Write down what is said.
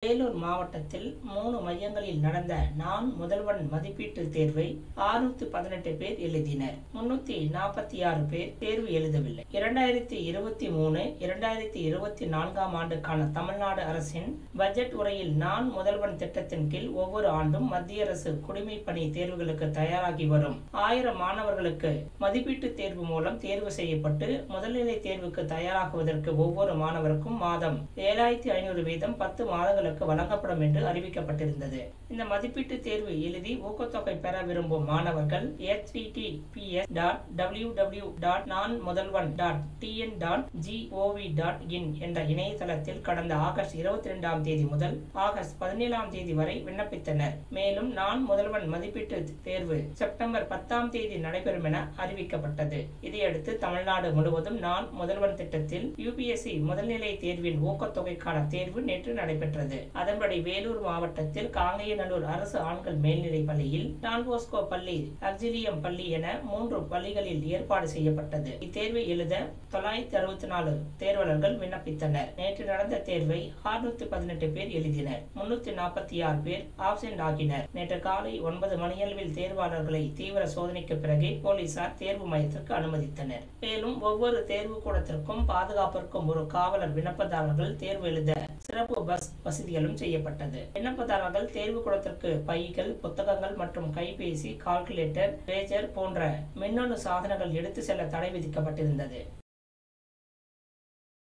வேலூர் மாவட்டத்தில் மூணு மையங்களில் நடந்த நான் முதல்வன் மதிப்பீட்டு தேர்வை ஆறுநூத்தி பதினெட்டு பேர் எழுதினர் முன்னூத்தி நாற்பத்தி ஆறு பேர் தேர்வு எழுதவில்லை இரண்டாயிரத்தி இருபத்தி மூணு இரண்டாயிரத்தி இருபத்தி நான்காம் ஆண்டுக்கான தமிழ்நாடு அரசின் பட்ஜெட் உரையில் நான் முதல்வன் திட்டத்தின் கீழ் ஒவ்வொரு ஆண்டும் மத்திய அரசு குடிமைப் பணி தேர்வுகளுக்கு தயாராகி வரும் ஆயிரம் மாணவர்களுக்கு மதிப்பீட்டு தேர்வு மூலம் தேர்வு செய்யப்பட்டு முதல்நிலை தேர்வுக்கு தயாராகுவதற்கு ஒவ்வொரு மாணவருக்கும் மாதம் ஏழாயிரத்தி ஐநூறு வீதம் பத்து மாதங்களுக்கு வழங்கப்படும் என்று அறிவிக்கப்பட்டிருந்தது இந்த மதிப்பீட்டு தேர்வு எழுதி ஊக்கத்தொகை பெற விரும்பும் மாணவர்கள் https dot W W dot Naan Mudhalvan dot TN dot gov dot in என்ற இணையதளத்தில் கடந்த ஆகஸ்ட் இருபத்தி ரெண்டாம் தேதி முதல் ஆகஸ்ட் பதினேழாம் தேதி வரை விண்ணப்பித்தனர் மேலும் நான் முதல்வன் மதிப்பீட்டு தேர்வு செப்டம்பர் பத்தாம் தேதி நடைபெறும் என அறிவிக்கப்பட்டது இதையடுத்து தமிழ்நாடு முழுவதும் நான் முதல்வன் திட்டத்தில் யுபிஎஸ்சி முதல்நிலை தேர்வின் ஊக்கத்தொகைக்கான தேர்வு நேற்று நடைபெற்றது அதன்படி வேலூர் மாவட்டத்தில் காங்கேயநல்லூர் அரசு ஆண்கள் மேல்நிலைப் பள்ளியில் டான்போஸ்கோ பள்ளி அக்சிலியம் பள்ளி என மூன்று பள்ளிகளில் ஏற்பாடு செய்யப்பட்டது இத்தேர்வை எழுத தொள்ளாயிரத்தி அறுபத்தி நாலு தேர்வாளர்கள் விண்ணப்பித்தனர் நேற்று நடந்த தேர்வை ஆறுநூத்தி பதினெட்டு பேர் எழுதினர் முன்னூத்தி நாற்பத்தி ஆறு பேர் ஆப்சென்ட் ஆகினர் நேற்று காலை ஒன்பது மணியளவில் தேர்வாளர்களை தீவிர சோதனைக்கு பிறகே போலீசார் தேர்வு மையத்திற்கு அனுமதித்தனர் மேலும் ஒவ்வொரு தேர்வு கூடத்திற்கும் பாதுகாப்பிற்கும் ஒரு காவலர் விண்ணப்பதாரர்கள் தேர்வு எழுத சிறப்பு பஸ் வசதிகளும் செய்யப்பட்டது விண்ணப்பதாரர்கள் தேர்வு கூடத்திற்கு பைகள் புத்தகங்கள் மற்றும் கைபேசி கால்குலேட்டர் பேஜர் போன்ற மின்னணு சாதனங்கள் எடுத்து செல்ல தடை விதிக்கப்பட்டிருந்தது